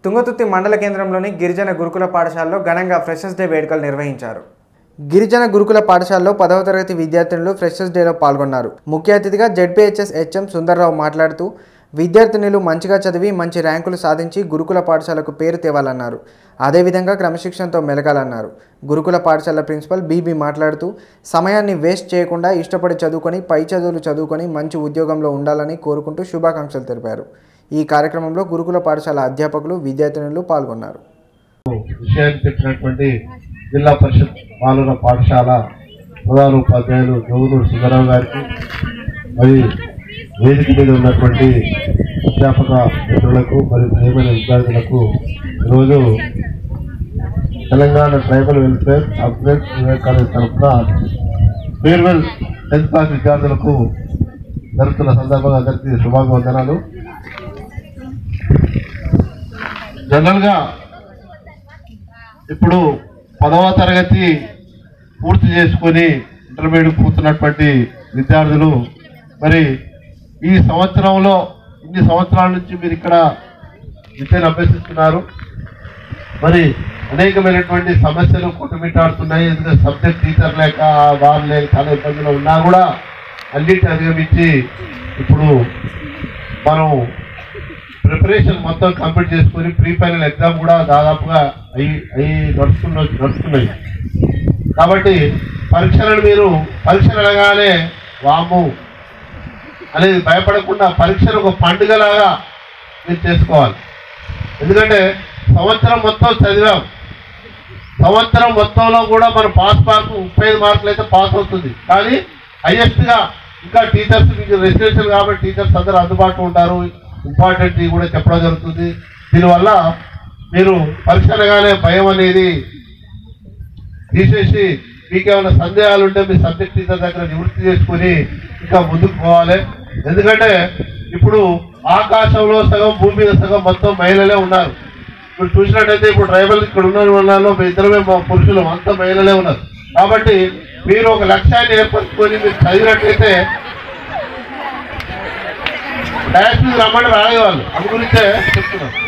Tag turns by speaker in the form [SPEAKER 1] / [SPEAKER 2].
[SPEAKER 1] తుంగతుర్తి మండల కేంద్రంలోని గిరిజన గురుకుల పాఠశాలలో ఘనంగా ఫ్రెషర్స్ డే వేడుకలు నిర్వహించారు గిరిజన గురుకుల పాఠశాలలో పదవ తరగతి విద్యార్థినులు ఫ్రెషర్స్ డేలో పాల్గొన్నారు ముఖ్య అతిథిగా జెడ్పీహెచ్ఎస్ హెచ్ఎం సుందర్రావు మాట్లాడుతూ విద్యార్థినులు మంచిగా చదివి మంచి ర్యాంకులు సాధించి గురుకుల పాఠశాలకు పేరు తేవాలన్నారు అదేవిధంగా క్రమశిక్షణతో మెలగాలన్నారు గురుకుల పాఠశాల ప్రిన్సిపల్ బీబీ మాట్లాడుతూ సమయాన్ని వేస్ట్ చేయకుండా ఇష్టపడి చదువుకొని పై చదువులు చదువుకొని మంచి ఉద్యోగంలో ఉండాలని కోరుకుంటూ శుభాకాంక్షలు తెలిపారు ఈ కార్యక్రమంలో గురుకుల పాఠశాల అధ్యాపకులు విద్యార్థినులు పాల్గొన్నారు
[SPEAKER 2] విషయాన్ని చెప్పినటువంటి జిల్లా పరిషత్ బాలుర పాఠశాల ప్రధాన ఉపాధ్యాయులు జోగునూరు సుందరరావు గారికి మరి వేదిక మీద ఉన్నటువంటి అధ్యాపక మిత్రులకు మరియు ప్రియమైన విద్యార్థులకు ఈరోజు Telangana tribal welfare upgrade Vivekananda తరఫున ఫేర్వెల్ టెన్త్ క్లాస్ విద్యార్థులకు జరుగుతున్న సందర్భంగా అందరికీ శుభాభివందనాలు జనరల్గా ఇప్పుడు పదవ తరగతి పూర్తి చేసుకొని ఇంటర్మీడియట్ పూర్తున్నటువంటి విద్యార్థులు మరి ఈ సంవత్సరంలో ఇన్ని సంవత్సరాల నుంచి మీరు ఇక్కడ విద్యను అభ్యసిస్తున్నారు మరి అనేకమైనటువంటి సమస్యలు కొట్టుమిట్టాడుతున్నాయి ఎందుకంటే సబ్జెక్ట్ టీచర్ లేక వారు లేక చాలా ఇబ్బందులు ఉన్నా కూడా అన్నిటిని అధిగమించి ఇప్పుడు మనం ప్రిపరేషన్ మొత్తం కంప్లీట్ చేసుకొని ప్రీ ఫైనల్ ఎగ్జామ్ కూడా దాదాపుగా అయి అయి నడుస్తున్న నడుస్తున్నాయి కాబట్టి పరీక్షలను మీరు పరీక్షలు అనగానే వాము అనేది భయపడకుండా పరీక్షను ఒక పండుగలాగా మీరు చేసుకోవాలి ఎందుకంటే సంవత్సరం మొత్తం చదివాం సంవత్సరం మొత్తంలో కూడా మన పాస్ మార్కు ముప్పై ఐదు మార్కులు అయితే పాస్ అవుతుంది కానీ హైయెస్ట్గా ఇంకా టీచర్స్ మీకు రెసిడెన్షియల్ కాబట్టి టీచర్స్ అందరూ అందుబాటులో ఉంటారు ఇంపార్టెంట్ కూడా చెప్పడం జరుగుతుంది దీనివల్ల మీరు పరీక్ష అనగానే భయం అనేది తీసేసి మీకు ఏమైనా సందేహాలు ఉంటే మీ సబ్జెక్ట్ టీచర్ దగ్గర నివృత్తి చేసుకుని ఇంకా ముందుకు పోవాలి ఎందుకంటే ఇప్పుడు ఆకాశంలో సగం భూమి మీద సగం మొత్తం మహిళలే ఉన్నారు ఇప్పుడు చూసినట్టయితే ఇప్పుడు ట్రైబల్ ఇక్కడ ఉన్న వాళ్ళలో మీ ఇద్దరమే మా పురుషులు అంతా మహిళలే ఉన్నారు కాబట్టి మీరు ఒక లక్ష్యాన్ని ఏర్పరచుకొని మీరు చదివినట్లయితే డయాస్ మీద రమ్మని రాలే వాళ్ళు అందు గురించే చెప్తున్నాను